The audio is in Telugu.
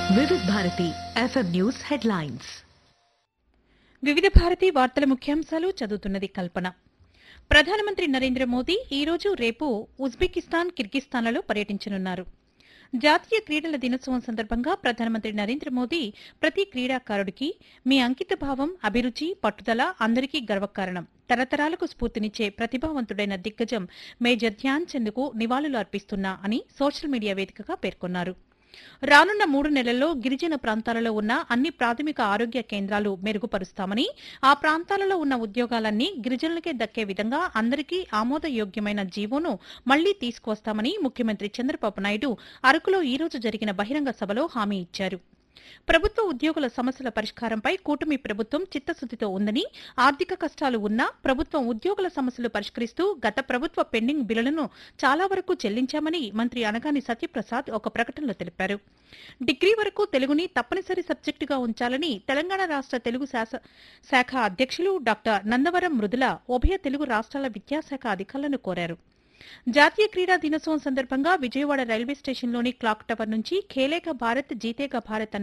వివిధ భారతి ఎఫ్ఎం న్యూస్ హెడ్లైన్స్ వివిధ భారతి వార్తల ముఖ్యాంశాలు చదువుతున్నది కల్పన ప్రధానమంత్రి నరేంద్ర మోదీ ఈ రోజు రేపు ఉజ్బెకిస్తాన్ కిర్గిస్తాన్లలో పర్యటించనున్నారు జాతీయ క్రీడల దినోత్సవం సందర్భంగా ప్రధానమంత్రి నరేంద్ర మోదీ ప్రతి క్రీడాకారుడికి మీ అంకిత భావం అభిరుచి పట్టుదల అందరికీ గర్వకారణం తరతరాలకు స్ఫూర్తినిచ్చే ప్రతిభావంతుడైన దిగ్గజం మేజర్ ధ్యాన్ చంద్కు నివాళులు అర్పిస్తున్నా అని సోషల్ మీడియా వేదికగా పేర్కొన్నారు రానున్న మూడు నెలల్లో గిరిజన ప్రాంతాలలో ఉన్న అన్ని ప్రాథమిక ఆరోగ్య కేంద్రాలు మెరుగుపరుస్తామని ఆ ప్రాంతాలలో ఉన్న ఉద్యోగాలన్నీ గిరిజనులకే దక్కే విధంగా అందరికీ ఆమోదయోగ్యమైన జీవోను మళ్లీ తీసుకువస్తామని ముఖ్యమంత్రి చంద్రబాబు నాయుడు అరకులో ఈ రోజు జరిగిన బహిరంగ సభలో హామీ ఇచ్చారు ప్రభుత్వ ఉద్యోగుల సమస్యల పరిష్కారంపై కూటమి ప్రభుత్వం చిత్తశుద్దితో ఉందని ఆర్థిక కష్టాలు ఉన్నా ప్రభుత్వం ఉద్యోగుల సమస్యలు పరిష్కరిస్తూ గత ప్రభుత్వ పెండింగ్ బిల్లులను చాలా వరకు చెల్లించామని మంత్రి అనగాని సత్యప్రసాద్ ఒక ప్రకటనలో తెలిపారు డిగ్రీ వరకు తెలుగుని తప్పనిసరి సబ్జెక్టుగా ఉంచాలని తెలంగాణ రాష్ట్ర తెలుగు శాస- శాఖ అధ్యక్షులు డాక్టర్ నందవరం మృదుల ఉభయ తెలుగు రాష్ట్రాల విద్యాశాఖ అధికారులను కోరారు జాతీయ క్రీడా దినోత్సవం సందర్భంగా విజయవాడ రైల్వే స్టేషన్లోని క్లాక్ టవర్ నుంచి ఖేలేగా భారత్ జీతేగా భారత్ అనే